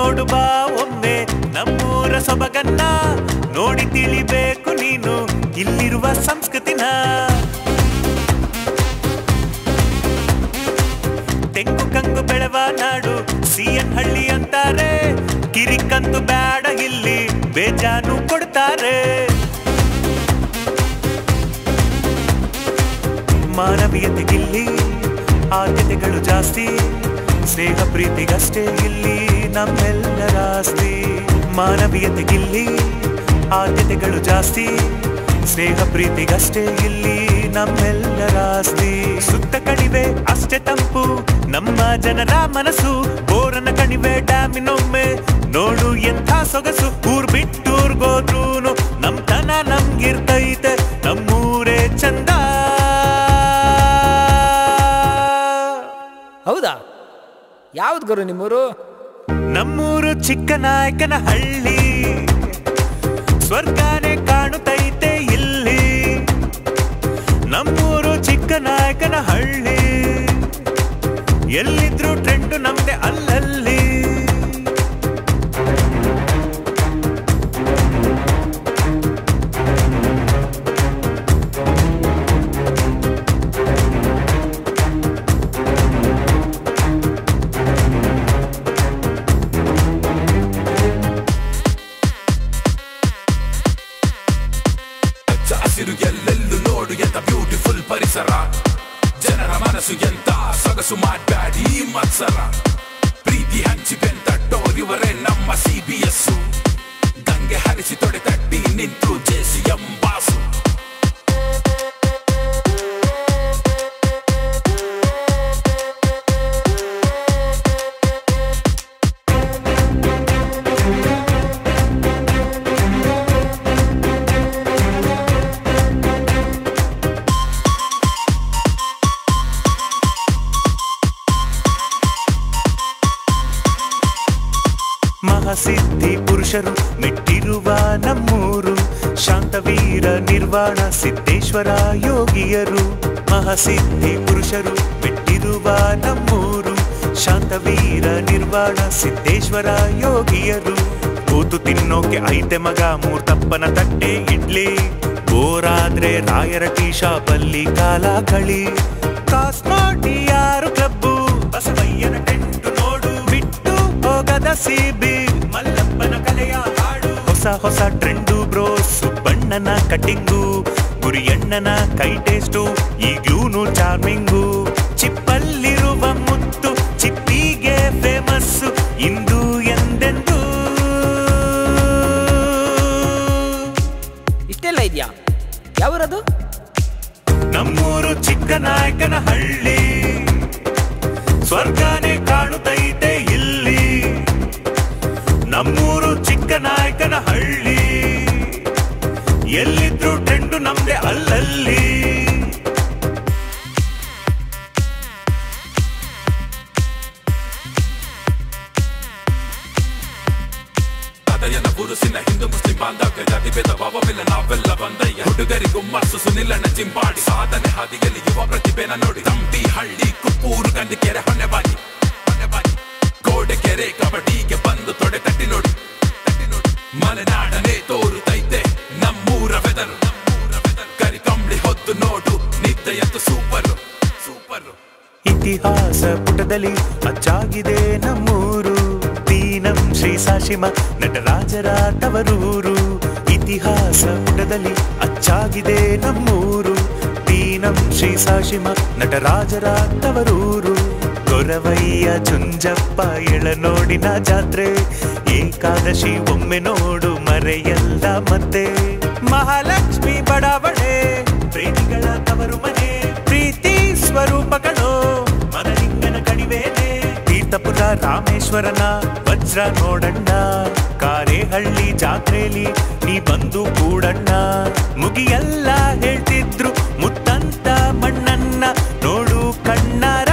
ನೋಡು ಬಾ ಒಮ್ಮೆ ನಮ್ಮೂರ ಸೊಬಗನ್ನ ನೋಡಿ ತಿಳಿಬೇಕು ನೀನು ಇಲ್ಲಿರುವ ಸಂಸ್ಕೃತಿನ ತೆಂಗು ಕಂಗು ಬೆಳೆವ ನಾಡು ಸಿಎನ್ ಹಳ್ಳಿ ಅಂತಾರೆ ಕಿರಿಕಂತು ಬೇಡ ಇಲ್ಲಿ ಬೇಜಾನು ಕೊಡ್ತಾರೆ ಮಾನವೀಯತೆಗಿಲ್ಲಿ ಆದ್ಯತೆಗಳು ಜಾಸ್ತಿ ಸ್ನೇಹ ಪ್ರೀತಿಗಷ್ಟೇ ಇಲ್ಲಿ ನಮ್ಮೆಲ್ಲರ ಆಸ್ತಿ ಮಾನವೀಯತೆಗಿಲ್ಲಿ ಆದ್ಯತೆಗಳು ಜಾಸ್ತಿ ಸ್ನೇಹ ಪ್ರೀತಿಗಷ್ಟೇ ಇಲ್ಲಿ ನಮ್ಮೆಲ್ಲರ ಆಸ್ತಿ ಸುತ್ತ ಕಣಿವೆ ಅಷ್ಟೇ ತಂಪು ನಮ್ಮ ಜನರ ಮನಸ್ಸು ಬೋರನ ಕಣಿವೆ ಡ್ಯಾಮಿನೊಮ್ಮೆ ನೋಡು ಎಂಥ ಸೊಗಸು ಊರ್ ಬಿಟ್ಟೂರ್ಗೋದ್ರೂನು ನಮ್ತನ ನಮ್ಗಿರ್ತೈತೆ ನಮ್ಮೂರೇ ಚಂದ ಹೌದಾ ಯಾವ್ದು ಗುರು ನಿಮ್ಮೂರು ನಮ್ಮೂರು ಚಿಕ್ಕನಾಯಕನ ಹಳ್ಳಿ ಸ್ವರ್ಗಾನೇ ಕಾಣುತ್ತೈತೆ ಇಲ್ಲಿ ನಮ್ಮೂರು ಚಿಕ್ಕನಾಯಕನ ಹಳ್ಳಿ ಎಲ್ಲಿದ್ರು ಟ್ರೆಂಡು ನಮ್ದೆ ಅಲ್ಲಲ್ಲಿ ಹಚ್ಚ ಹಸಿರು ಎಲ್ಲೆಲ್ಲೂ ನೋಡು ಎಂತ ಬ್ಯೂಟಿಫುಲ್ ಪರಿಸರ ಜನರ ಮನಸ್ಸು ಎಂತ ಸೊಗಸು ಮಾಡ್ಬ್ಯಾಡಿ ಈ ಮತ್ಸರ ಪ್ರೀತಿ ಹಂಚಿ ಬೆಂತಟ್ಟೋರಿವರೇ ನಮ್ಮ ಸಿ ಬಿ ಎಸ್ ಗಂಗೆ ಹರಿಸಿ ತೊಡೆ ತಟ್ಟಿ ನಿಂತು ಜೇಸಿ ಎಂಬಾಸು ಮಹಾಸಿದ್ಧಿ ಪುರುಷರು ಮೆಟ್ಟಿರುವ ನಮ್ಮೂರು ಶಾಂತವೀರ ನಿರ್ವಾಣ ಸಿದ್ದೇಶ್ವರ ಯೋಗಿಯರು ಮಹಾಸಿದ್ಧಿ ಪುರುಷರು ಮೆಟ್ಟಿರುವ ನಮ್ಮೂರು ಶಾಂತವೀರ ನಿರ್ವಾಣ ಸಿದ್ದೇಶ್ವರ ಯೋಗಿಯರು ಕೂತು ತಿನ್ನೋಕೆ ಐತೆ ಮಗ ಮೂರ್ತಪ್ಪನ ತಟ್ಟೆ ಇಡ್ಲಿ ಬೋರಾದ್ರೆ ರಾಯರ ಟೀ ಶಾಪಲ್ಲಿ ಕಾಲ ಕಳಿ ಕಾಸ್ಮಾಟಿ ಯಾರು ಕ್ಲಬ್ಬು ಬಸವಯ್ಯನ ಟೆಂಟು ನೋಡು ಬಿಟ್ಟು ಹೋಗದ ಸಿಬಿ ಮಲ್ಲಪ್ಪನ ಕಲೆಯ ಹಾಡು ಹೊಸ ಹೊಸ ಟ್ರೆಂಡು ಬ್ರೋ ಸುಬ್ಬಣ್ಣನ ಕಟಿಂಗು ಗುರಿಯಣ್ಣನ ಕೈ ಟೇಸ್ಟು ಈಗ್ಲೂನು ಚಾರ್ಮಿಂಗು ಚಿಪ್ಪಲ್ಲಿರುವ ಮುತ್ತು ಚಿಪ್ಪಿಗೆ ಫೇಮಸ್ ಇಂದು ಎಂದೆಂದೂ ಇಷ್ಟೆಲ್ಲ ಇದೆಯಾ ಯಾವೂರದು ನಮ್ಮೂರು ಚಿಕ್ಕನಾಯಕನ ಹಳ್ಳಿ ಸ್ವರ್ಗಾನೇ ಕಾಣುತ್ತೈತೆ ಇಲ್ಲಿ ನಮ್ಮೂರು ಚಿಕ್ಕನಾಯಕನ ಹಳ್ಳಿ ಎಲ್ಲಿದ್ರು ಟ್ರೆಂಡು ನಮ್ದೆ ಅಲ್ಲಲ್ಲಿ ಅದಯನ ಪುರುಸಿನ ಹಿಂದೂ ಮುಸ್ಲಿಂ ಬಾಂಧವ್ಯ ಜಾತಿ ಭೇದ ಭಾವವಿಲ್ಲ ನಾವೆಲ್ಲ ಬಂದಯ್ಯ ಹುಡುಗರಿಗೂ ಮರ್ಸು ಸುನಿಲನ ಚಿಂಪಾಡಿ ಸಾಧನೆ ಹಾದಿಯಲ್ಲಿ ಯುವ ಪ್ರತಿಭೆನ ನೋಡಿ ತಂಟಿ ಹಳ್ಳಿ ಕುಪ್ಪೂರು ಗಂಡಿಕೆರೆ ಹೊಣೆಬಾಗಿ ಹೊಣೆಬಾಗಿ ಗೋಡೆ ಕೆರೆ ಕಬಡ್ಡಿಗೆ ಬಂದು ತೊಡೆ ತಟ್ಟಿ ನೋಡಿ ತಟ್ಟಿ ನೋಡಿ ಮಲೆನಾಡನೆ ತೋರುತ್ತೈತೆ ನಮ್ಮೂರ ವೆದರು ನಮ್ಮೂರ ವೆದರು ಕರಿ ಕಂಬಳಿ ಹೊತ್ತು ನೋಡು ನಿದ್ದೆಯತ್ತು ಸೂಪರು ಸೂಪರು ಇತಿಹಾಸ ಪುಟದಲ್ಲಿ ಅಚ್ಚಾಗಿದೆ ನಮ್ಮೂರು ತೀನಂ ಶ್ರೀ ಸಾಶಿಮ ನಟರಾಜರ ತವರೂರು ಇತಿಹಾಸ ಪುಟದಲ್ಲಿ ಅಚ್ಚಾಗಿದೆ ನಮ್ಮೂರು ತೀನಂ ಶ್ರೀ ಸಾಶಿಮ ನಟರಾಜರ ತವರೂರು ಗೊರವಯ್ಯ ಚುಂಜಪ್ಪ ಎಳನೋಡಿನ ಜಾತ್ರೆ ಏಕಾದಶಿ ಒಮ್ಮೆ ನೋಡು ಮರೆಯಲ್ಲ ಮತ್ತೆ ಮಹಾಲಕ್ಷ್ಮಿ ಬಡಾವಣೆ ಪ್ರೇಮಿಗಳ ತವರು ಮನೆ ಪ್ರೀತಿ ಸ್ವರೂಪಗಳು ಮನಲಿಂಗನ ಕಣಿವೇನೆ ತೀರ್ಥಪುರ ರಾಮೇಶ್ವರನ ವಜ್ರ ನೋಡಣ್ಣ ಕಾರೇಹಳ್ಳಿ ಜಾತ್ರೆಲಿ ನೀ ಬಂದು ಕೂಡಣ್ಣ ಮುಗಿಯಲ್ಲ ಹೇಳ್ತಿದ್ರು ಮುತ್ತಂತ ಮಣ್ಣನ್ನ ನೋಡು ಕಣ್ಣಾರ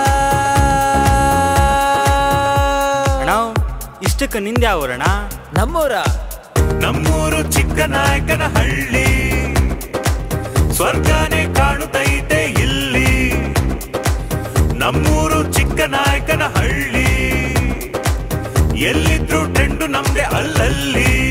ಅಣ್ಣ ಇಷ್ಟಕ್ಕೆ ನಿಂದೆ ಅವರಣ ನಮ್ಮೂರ ನಮ್ಮೂರು ಚಿಕ್ಕನಾಯಕನ ಹಳ್ಳಿ ಸ್ವರ್ಗಾನೇ ಕಾಣುತ್ತೈತೆ ಇಲ್ಲಿ ನಮ್ಮೂರು ಚಿಕ್ಕನಾಯಕನ ಹಳ್ಳಿ ಎಲ್ಲಿದ್ರು ಟ್ರೆಂಡು ನಮ್ದೆ ಅಲ್ಲಲ್ಲಿ